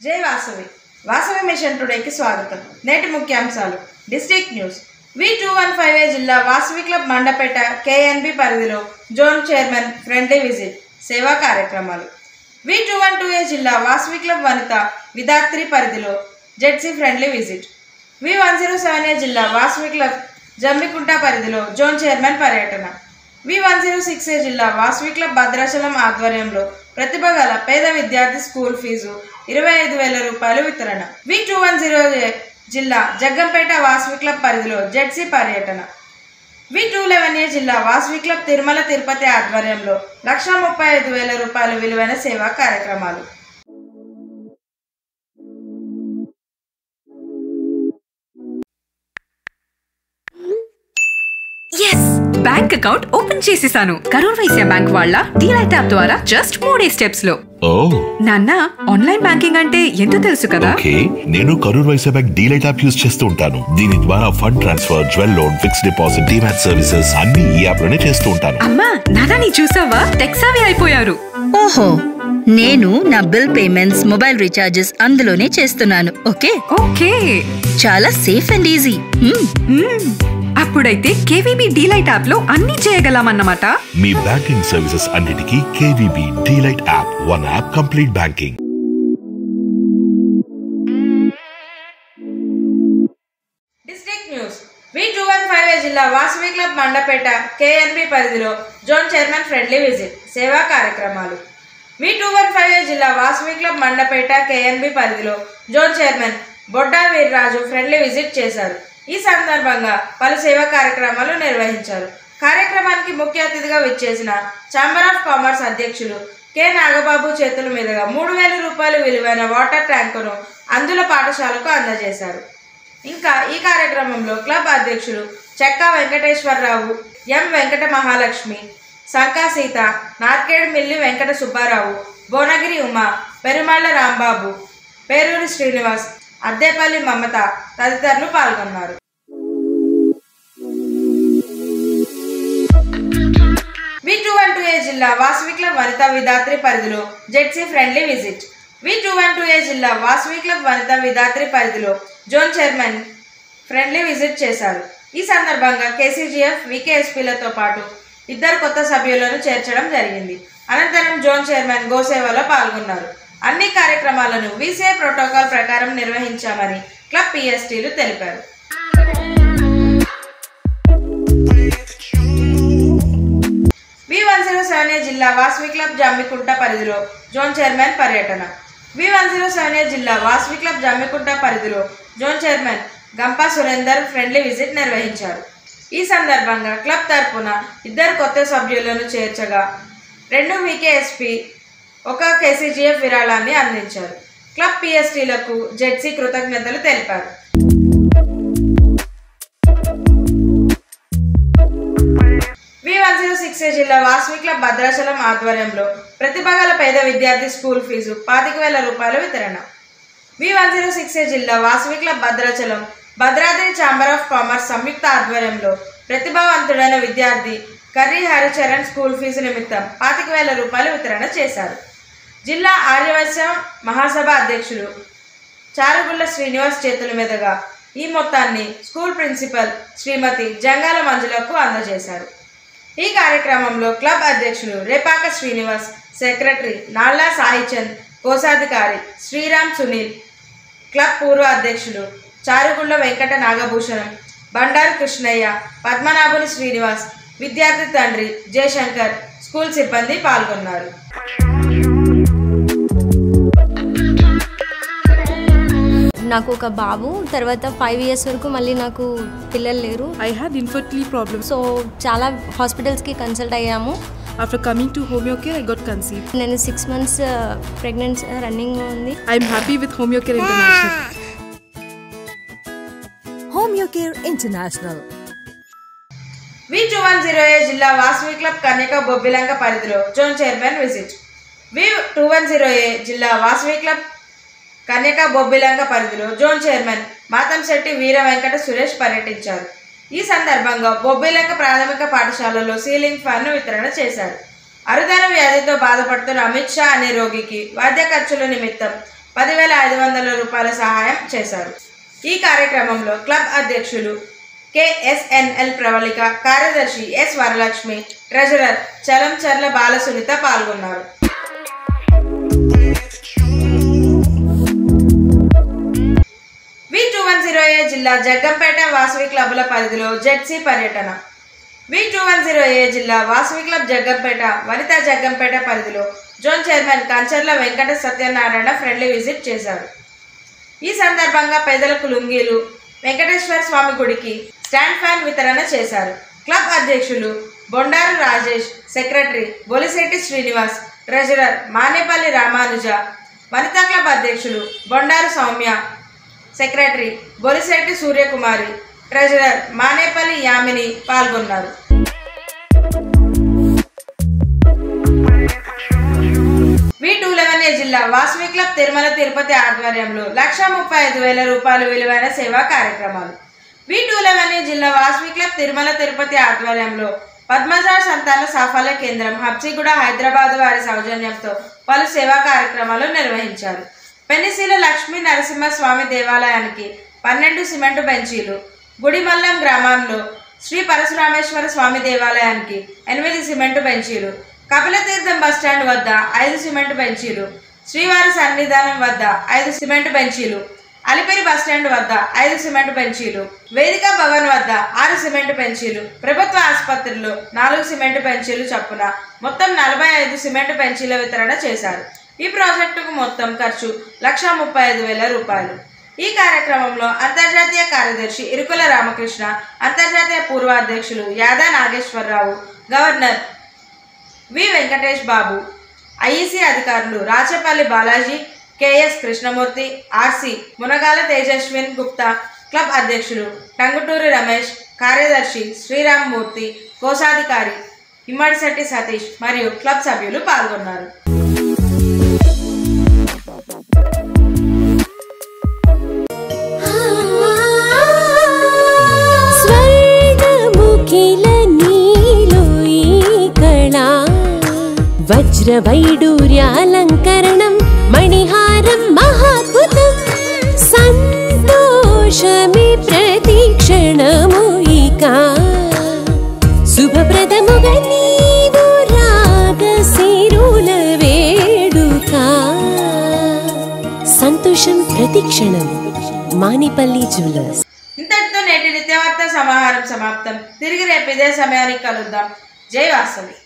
జై వాసవి వాసవి మిషన్ టుడేకి స్వాగతం నేటి ముఖ్యాంశాలు district news V two one five A జిల్లా వాసవి క్లబ్ మండపేట కేఎన్బి పరిధిలో జోన్ చైర్మన్ ఫ్రెండ్లీ విజిట్ సేవా కార్యక్రమాలు V two one two A జిల్లా వాసవి క్లబ్ వనిత విధాత్రి పరిధిలో ZC friendly visit V one zero seven A జిల్లా వాసవి క్లబ్ జమ్మికుంట పరిధిలో జోన్ చైర్మన్ పర్యటన V one zero six A జిల్లా వాసవి క్లబ్ భద్రాచలం ఆధ్వర్యంలో ప్రతిభ గల పేద విద్యార్థి స్కూల్ ఫీజు ఇరవై ఐదు వేల రూపాయలు వితరణ V two one zero A జిల్లా జగ్గంపేట వాసవి క్లబ్ పరిధిలో జెడ్సీ పర్యటన వి టూ లెవెన్ ఏ జిల్లా వాసవి క్లబ్ తిరుమల తిరుపతి ఆధ్వర్యంలో లక్ష ముప్పై ఐదు వేల రూపాయల విలువైన సేవా కార్యక్రమాలు ఎస్ బ్యాంక్ అకౌంట్ ఓపెన్ చేసేసాను కరూర్ వైశ్య బ్యాంక్ వాళ్ళ డీలైట్ యాప్ ద్వారా జస్ట్ మూడే స్టెప్స్ లో ఓ నాన్న ఆన్లైన్ బ్యాంకింగ్ అంటే ఎంతో తెలుసు కదా ఓకే నేను Karur Vysya bank delight app use చేస్తూ ఉంటాను దీని ద్వారా fund transfer jewel loan fix deposit demat services అన్ని ఈ యాప్ లోనే చేస్తూ ఉంటాను అమ్మా నాన్న నీ చూసావా టెక్సావి అయిపోయారు ఓహో నేను నా బిల్ పేమెంట్స్ మొబైల్ రీఛార్జెస్ అందులోనే చేస్తున్నాను ఓకే ఓకే చాలా safe and easy hmm. Mm. అప్పుడైతే కేవీబీ డీలైట్ యాప్ లో అన్ని చేయగలమన్నమాట మీ బ్యాంకింగ్ సర్వీసెస్ అన్నిటికీ KVB delight app one app complete banking district news V two one five A జిల్లా వాసవి క్లబ్ మండపేట కేఎన్బి పరిధిలో జోన్ చైర్మన్ ఫ్రెండ్లీ విజిట్ సేవా కార్యక్రమాలు V two one five A జిల్లా వాసవి క్లబ్ మండపేట కేఎన్బి పరిధిలో zone chairman Bodda Veerraju friendly visit చేశారు ఈ సందర్భంగా పలు సేవా కార్యక్రమాలు నిర్వహించారు కార్యక్రమానికి ముఖ్య అతిథిగా విచ్చేసిన ఛాంబర్ ఆఫ్ కామర్స్ అధ్యక్షులు కె నాగబాబు చేతుల మీదుగా మూడు వేల రూపాయలు విలువైన వాటర్ ట్యాంకును అందుల పాఠశాలకు అందజేశారు ఇంకా ఈ కార్యక్రమంలో క్లబ్ అధ్యక్షులు చెక్కా వెంకటేశ్వరరావు ఎం వెంకట మహాలక్ష్మి సంకా సీత నార్కేడ్ మిల్లి వెంకట సుబ్బారావు భువనగిరి ఉమా పెరుమాళ్ల రాంబాబు పేరూరి శ్రీనివాస్ అద్దేపల్లి మమత తదితరులు పాల్గొన్నారు V two one two A జిల్లా వాసవి క్లబ్ వనిత విధాత్రి పరిధిలో ZC friendly visit V two one two A జిల్లా వాసవి క్లబ్ వనిత విధాత్రి పరిధిలో జోన్ చైర్మన్ ఫ్రెండ్లీ విజిట్ చేశారు ఈ సందర్భంగా కేసీజీఎఫ్ వికేఎస్పీలతో పాటు ఇద్దరు కొత్త సభ్యులను చేర్చడం జరిగింది అనంతరం జోన్ చైర్మన్ గోసేవలో పాల్గొన్నారు అన్ని కార్యక్రమాలను వీసీఐ ప్రోటోకాల్ ప్రకారం నిర్వహించామని క్లబ్ పిఎస్టీలు తెలిపారు V one zero seven A జిల్లా వాసవి క్లబ్ జమ్మికుంట పరిధిలో జోన్ చైర్మన్ పర్యటన V one zero seven A జిల్లా వాసవి క్లబ్ జమ్మికుంట పరిధిలో zone chairman Gampa Surender friendly visit నిర్వహించారు ఈ సందర్భంగా క్లబ్ తరపున ఇద్దరు కొత్త సభ్యులను చేర్చగా రెండు వికేఎస్పి ఒక కేసీజీఎఫ్ విరాళాన్ని అందించారు క్లబ్ పిఎస్టీలకు జెడ్సీ కృతజ్ఞతలు తెలిపారు V one zero six A జిల్లా వాసవి క్లబ్ భద్రాచలం ఆధ్వర్యంలో ప్రతిభ గల పేద విద్యార్థి స్కూల్ ఫీజు పాతిక వేల రూపాయల వితరణ V one zero six A జిల్లా Vasavi club Bhadrachalam Bhadradri chamber of commerce సంయుక్త ఆధ్వర్యంలో ప్రతిభావంతుడైన విద్యార్థి కర్రీ హరిచరణ్ స్కూల్ ఫీజు నిమిత్తం పాతిక వేల రూపాయలు వితరణ చేశారు జిల్లా ఆర్యవైశ్య మహాసభ అధ్యక్షులు చారుగుళ్ల శ్రీనివాస్ చేతుల మీదుగా ఈ మొత్తాన్ని స్కూల్ ప్రిన్సిపల్ శ్రీమతి జంగాల మంజులకు అందజేశారు ఈ కార్యక్రమంలో క్లబ్ అధ్యక్షులు రేపాక శ్రీనివాస్ సెక్రటరీ నాల్లా సాయిచంద్ కోశాధికారి శ్రీరామ్ సునీల్ క్లబ్ పూర్వ అధ్యక్షులు చారుగుళ్ల వెంకట నాగభూషణం బండారు కృష్ణయ్య పద్మనాభుని శ్రీనివాస్ విద్యార్థి తండ్రి జయశంకర్ స్కూల్ సిబ్బంది పాల్గొన్నారు నాకు ఒక బాబు తర్వాత ఫైవ్ ఇయర్స్ వరకు మళ్ళీ నాకు పిల్లలు లేరు I had infertility problems. So చాలా హాస్పిటల్స్కి కన్సల్ట్ అయ్యాము After coming to Homeocare, I got conceived. నేను సిక్స్ మంత్స్ ప్రెగ్నెన్స్ రన్నింగ్ ఉంది I'm happy with Homeocare International. Homeocare International. V two one zero A జిల్లా వాసవి క్లబ్ కన్యక బొబ్బిలంక పరిధిలో zone chairman visit V two one zero A జిల్లా Vasavi club Kanyaka Bobbilanka పరిధిలో zone chairman Matamsetti Veera Venkata Suresh పర్యటించారు ఈ సందర్భంగా బొబ్బిలంక ప్రాథమిక పాఠశాలలో సీలింగ్ ఫ్యాన్ను వితరణ చేశారు అరుదైన వ్యాధితో బాధపడుతున్న అమిత్ షా అనే రోగికి వైద్య ఖర్చుల నిమిత్తం పదివేల ఐదు వందల రూపాయల సహాయం చేశారు ఈ కార్యక్రమంలో క్లబ్ అధ్యక్షులు కేఎస్ఎన్ఎల్ ప్రవళిక కార్యదర్శి ఎస్ వరలక్ష్మి ట్రెజరర్ చలంచర్ల బాలసునిత పాల్గొన్నారు V two one zero A జిల్లా జగ్గంపేట వాసవి క్లబ్ల పరిధిలో జెడ్సీ పర్యటన V two one zero A జిల్లా వాసవి క్లబ్ జగ్గంపేట వనితా జగ్గంపేట పరిధిలో zone chairman Kancharla Venkata Satyanarayana friendly visit చేశారు ఈ సందర్భంగా పేదలకు లుంగీలు వెంకటేశ్వర స్వామి గుడికి స్టాండ్ ఫ్యాన్ వితరణ చేశారు క్లబ్ అధ్యక్షులు Bondaru Rajesh secretary Bolisetti Srinivas treasurer Manepalli Ramanuja Vanitha club అధ్యక్షులు బొండారు సౌమ్య సెక్రటరీ బొలిశెట్టి సూర్యకుమారి ట్రెజరర్ మానేపల్లి యామిని పాల్గొన్నారు వి టూ లెవెన్ ఏ జిల్లా వాసవి క్లబ్ తిరుమల తిరుపతి ఆధ్వర్యంలో లక్ష ముప్పై ఐదు వేల రూపాయలు విలువైన సేవా కార్యక్రమాలు వి టూ లెవెన్ ఏ జిల్లా వాసవి క్లబ్ తిరుమల తిరుపతి ఆధ్వర్యంలో పద్మజ సంతాన సాఫల్య కేంద్రం హబ్సిగూడ హైదరాబాద్ వారి సౌజన్యంతో పలు సేవా కార్యక్రమాలు నిర్వహించారు పెన్నిశీల లక్ష్మీ నరసింహ స్వామి దేవాలయానికి పన్నెండు సిమెంటు బెంచీలు గుడిమల్లం గ్రామంలో శ్రీ పరశురామేశ్వర స్వామి దేవాలయానికి ఎనిమిది సిమెంటు బెంచీలు కపిలతీర్థం బస్టాండ్ వద్ద ఐదు సిమెంటు బెంచీలు శ్రీవారి సన్నిధానం వద్ద ఐదు సిమెంటు బెంచీలు అలిపిరి బస్టాండ్ వద్ద ఐదు సిమెంట్ బెంచీలు వేదిక భవన్ వద్ద ఆరు సిమెంట్ బెంచీలు ప్రభుత్వ ఆసుపత్రుల్లో నాలుగు సిమెంట్ బెంచీలు చొప్పున మొత్తం నలభై ఐదు సిమెంట్ బెంచీల వితరణ చేశారు ఈ ప్రాజెక్టుకు మొత్తం ఖర్చు లక్ష ముప్పై ఐదు వేల రూపాయలు ఈ కార్యక్రమంలో అంతర్జాతీయ కార్యదర్శి ఇరుకుల రామకృష్ణ అంతర్జాతీయ పూర్వ అధ్యక్షులు Yada Nageswararao governor V Venkatesh Babu IEC అధికారులు Rachapalli Balaji KS Krishnamurthy RC Munagala Tejaswin Gupta club అధ్యక్షులు టంగుటూరి రమేష్ కార్యదర్శి శ్రీరామ్ మూర్తి కోశాధికారి ఇమ్మడిశెట్టి సతీష్ మరియు క్లబ్ సభ్యులు పాల్గొన్నారు స్వర్ణముఖిల నీలో ఈ కళా వజ్రవైడూర్యాలంకరణం మణిహారం మహాద్భుతం సంతోషమి ప్రతిక్షణము ఇక శుభప్రదముగా నీవు రాగశిరుల వేడుక సంతోషం ప్రతిక్షణం మానిపల్లి జ్యువెలర్స్ ఇంతటితో నేటి నిత్యవార్త సమాహారం సమాప్తం తిరిగి రేపు ఇదే సమయానికి కలుద్దాం జై వాసవి